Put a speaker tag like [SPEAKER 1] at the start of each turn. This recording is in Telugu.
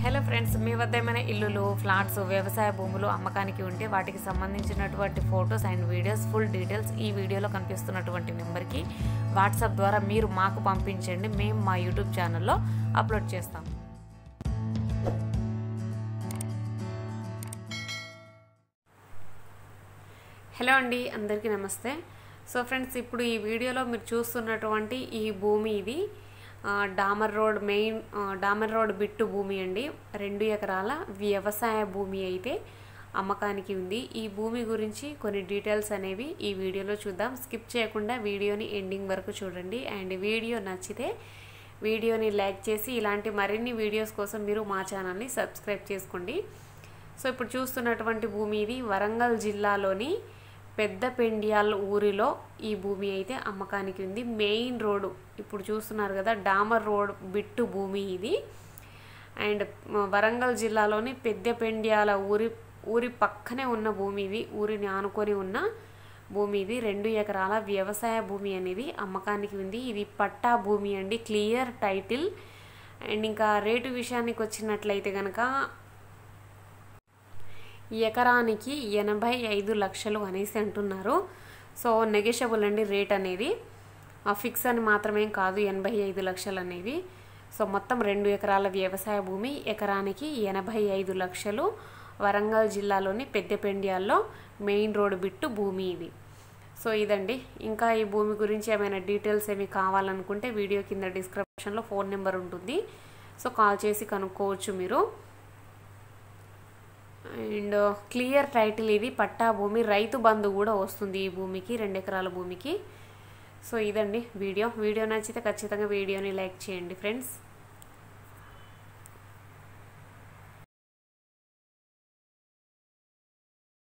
[SPEAKER 1] హలో ఫ్రెండ్స్ మీ వద్ద ఏమైనా ఇల్లులు ఫ్లాట్స్ వ్యవసాయ భూములు అమ్మకానికి ఉంటే వాటికి సంబంధించినటువంటి photos and videos full details ఈ వీడియోలో కనిపిస్తున్నటువంటి నెంబర్కి వాట్సాప్ ద్వారా మీరు మాకు పంపించండి మేము మా యూట్యూబ్ ఛానల్లో అప్లోడ్ చేస్తాం హలో అండి అందరికీ నమస్తే సో ఫ్రెండ్స్ ఇప్పుడు ఈ వీడియోలో మీరు చూస్తున్నటువంటి ఈ భూమి ఇది ఆ, డామర్ రోడ్ మెయిన్ ఆ, డామర్ రోడ్ బిట్టు భూమి అండి రెండు ఎకరాల వ్యవసాయ భూమి అయితే అమ్మకానికి ఉంది ఈ భూమి గురించి కొన్ని డీటెయిల్స్ అనేవి ఈ వీడియోలో చూద్దాం స్కిప్ చేయకుండా వీడియోని ఎండింగ్ వరకు చూడండి అండ్ వీడియో నచ్చితే వీడియోని లైక్ చేసి ఇలాంటి మరిన్ని వీడియోస్ కోసం మీరు మా ఛానల్ని సబ్స్క్రైబ్ చేసుకోండి సో ఇప్పుడు చూస్తున్నటువంటి భూమి ఇది వరంగల్ జిల్లాలోని పెద్ద పెండియాల్ ఊరిలో ఈ భూమి అయితే అమ్మకానికి ఉంది మెయిన్ రోడ్డు ఇప్పుడు చూస్తున్నారు కదా డామర్ రోడ్ బిట్టు భూమి ఇది అండ్ మ- వరంగల్ జిల్లాలోని పెద్ద పెండియాల ఊరి ఊరి పక్కనే ఉన్న భూమి ఇది ఊరిని ఆనుకొని ఉన్న భూమి ఇది రెండు ఎకరాల వ్యవసాయ భూమి అనేది అమ్మకానికి ఉంది ఇది పట్టా భూమి అండి క్లియర్ టైటిల్ అండ్ ఇంకా రేటు విషయానికి వచ్చినట్లయితే కనుక ఎకరానికి ఎనభై ఐదు లక్షలు అనేసి అంటున్నారు సో నెగెషబుల్ అండి రేట్ అనేది ఆ ఫిక్స్ అని మాత్రమే కాదు ఎనభై ఐదు లక్షలు అనేవి సో మొత్తం రెండు ఎకరాల వ్యవసాయ భూమి ఎకరానికి ఎనభై ఐదు లక్షలు వరంగల్ జిల్లాలోని పెద్దపెండియాల్లో మెయిన్ రోడ్ బిట్టు భూమి ఇది సో ఇదండి ఇంకా ఈ భూమి గురించి ఏమైనా డీటెయిల్స్ ఏమి కావాలనుకుంటే వీడియో కింద డిస్క్రిప్షన్లో ఫోన్ నెంబర్ ఉంటుంది సో కాల్ చేసి కనుక్కోవచ్చు మీరు అండ్ క్లియర్ టైటిల్ ఇది పట్టా భూమి రైతు బంధు కూడా వస్తుంది ఈ భూమికి రెండు ఎకరాల భూమికి సో ఇదండి వీడియో వీడియో నచ్చితే ఖచ్చితంగా వీడియోని లైక్ చేయండి ఫ్రెండ్స్